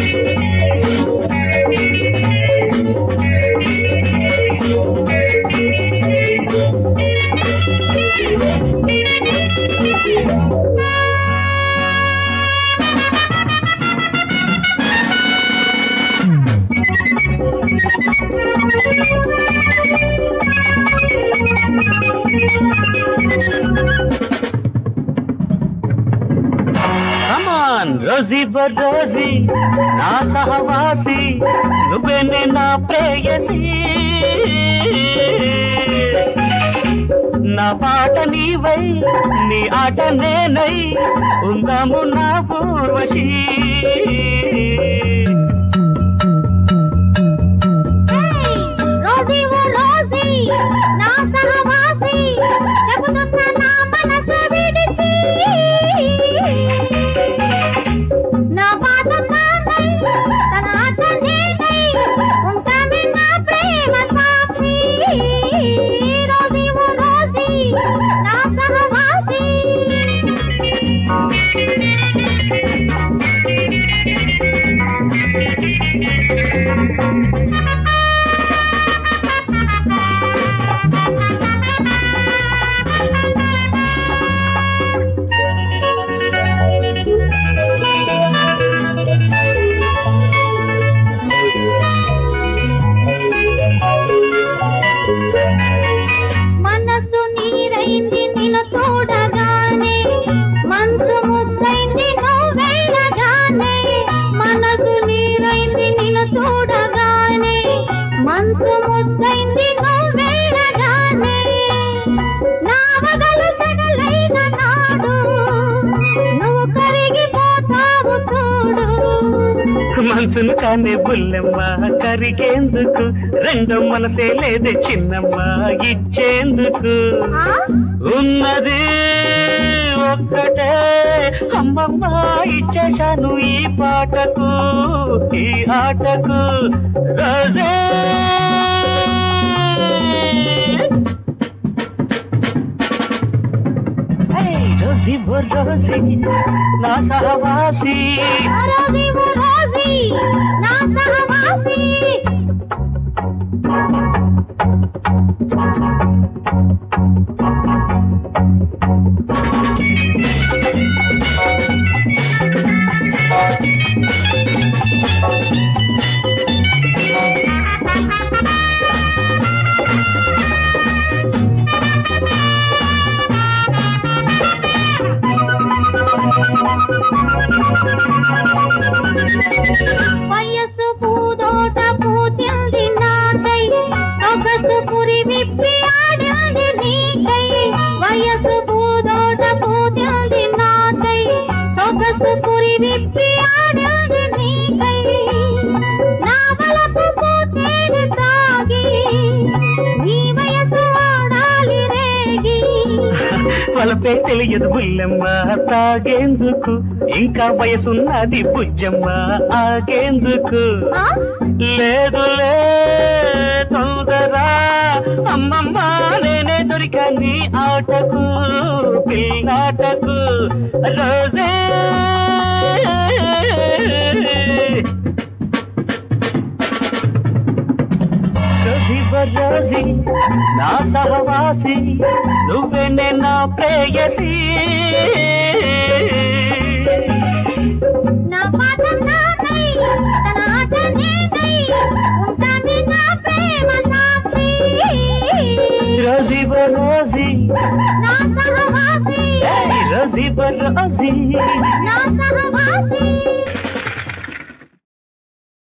కమాన్ Rosie Rosie నా సహవాసి నువ్వేనే నా ప్రేయసి నా పాట నీవై నీ ఆట నేనై ఉందాము నా పూర్వశీ రోజీ ఓ రోజీ నా సహవాసి చెబుతున్న నా మనసు విడిచి నా పాట నాదై తన ఆట నేనై ఉంటామే నా ప్రేమ సాక్షి రోజీ ఓ రోజీ నా సహవాసి మనసు నీరైంది నిన్ను చూడగానే మనసు ముద్దైంది నువ్వు వెళ్ళగానే మనసు నీరైంది నిన్ను చూడగానే మనసు ముద్దైంది నువ్వు వెళ్ళగానే నా వగలు సగలైన నాడు నువ్వు కరిగిపోతావు చూడు మనసును కానే బుల్లెమ్మ కరిగేందుకు రెండో మనసే లేదే చిన్నమ్మ ఇచ్చేందుకు ఆ? ఉన్నది ఒక్కటే అమ్మమ్మ ఇచ్చేశాను ఈ పాటకు ఈ ఆటకు రోజే ఏయ్, రోజీ ఓ రోజీ నా సహవాసి రోజీ ఓ రోజీ నా సహవాసి వయస్సు పూదోట పూతింది నాకై సొగసు పురి విప్పి ఆడింది నీకై వయస్సు పూదోట పూతింది నాకై సొగసు పురి విప్పి ఆడింది నీకై నా వలపు పూతేడు తాగి నీ వయసు ఆడాలి రేగి వలపే తెలియదు బుల్లెమ్మ తాగేందుకు ఇంకా వయసున్నది బుజ్జమ్మ ఆగేందుకు ఆ? లేదులే తొందర అమ్మమ్మ నేనే దొరికా నీ ఆటకు పిల్లాటకు రోజే రోజీ రోజీ నా సహవాసి నువ్వేనే నా ప్రేయసి నా పాట నాదై తన ఆట నేనై ఉంటానే నా ప్రేమ సాక్షి రోజీ రోజీ నా సహవాసి రోజీ రోజీ నా సహవాసి